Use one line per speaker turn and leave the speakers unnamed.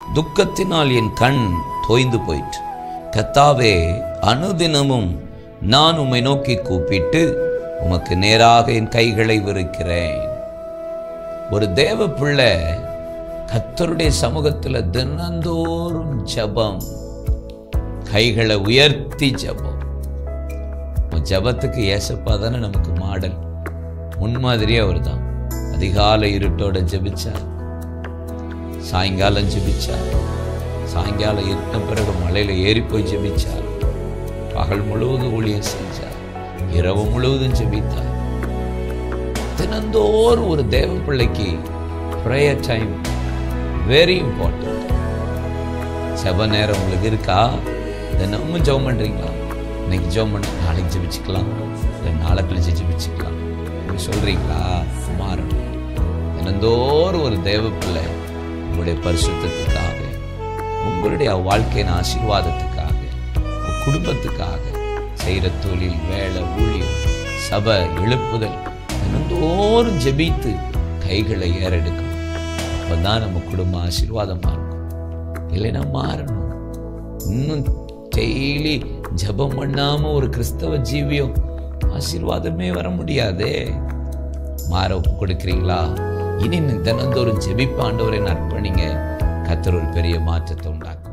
துக்கத்தினால் என் கண் தோய்ந்து போயிற்று கத்தாவே அனுதினமும் நான் உம்மை நோக்கி கூப்பிட்டு உமக்கு நேராக என் கைகளை விரிக்கிறேன் ஒரு தேவ பிள்ளை கத்தருடைய சமூகத்துல தினந்தோறும் ஜெபம் கைகளை உயர்த்தி ஜெபம் உன் ஜெபத்துக்கு ஏசப்பா தானே நமக்கு மாடல் முன்மாதிரியே அவர் தான் அதிகாலை இருட்டோட ஜெபிச்சார் சாயங்காலம் ஜெபிச்சார் சாயங்காலம் இருட்ட பிறகு மலையில ஏறி போய் ஜெபிச்சார் பகல் முழுவதும் ஊழியம் செஞ்சார் இரவு முழுவதும் ஜெபித்தார் தினந்தோறும் ஒரு தேவ பிள்ளைக்கு ப்ரேயர் டைம் வெரி இம்பார்ட்டன்ட் செவ நேரம் உங்களுக்கு இருக்கா தினமும் ஜெபம் பண்றீங்களா இன்னைக்கு ஜெபம் பண்ண நாளைக்கு ஜெபிச்சுக்கலாம் இல்லை நாளை கழிச்சு ஜெபிச்சுக்கலாம் இப்படி சொல்றீங்களா மாறணும் தினந்தோறும் ஒரு தேவ பிள்ளை உங்களுடைய பரிசுத்தத்துக்காக உங்களுடைய வாழ்க்கையின் ஆசீர்வாதத்துக்காக உங்க குடும்பத்துக்காக செய்கிற தொழில் வேலை ஊழியம் சபை எழுப்புதல் தினந்தோறும் ஜெபித்து கைகளை ஏறெடுக்கணும் அப்பதான் நம்ம குடும்பம் ஆசீர்வாதமா இருக்கும் இல்லைன்னா மாறணும் இன்னும் டெய்லி ஜெபம் பண்ணாம ஒரு கிறிஸ்தவ ஜீவியம் ஆசீர்வாதமே வர முடியாதே மாற ஒப்பு கொடுக்குறீங்களா இனி தினந்தோறும் ஜெபிப்பாண்டவரை நற்பணிங்க கத்தர் ஒரு பெரிய மாற்றத்தை உண்டாக்கும்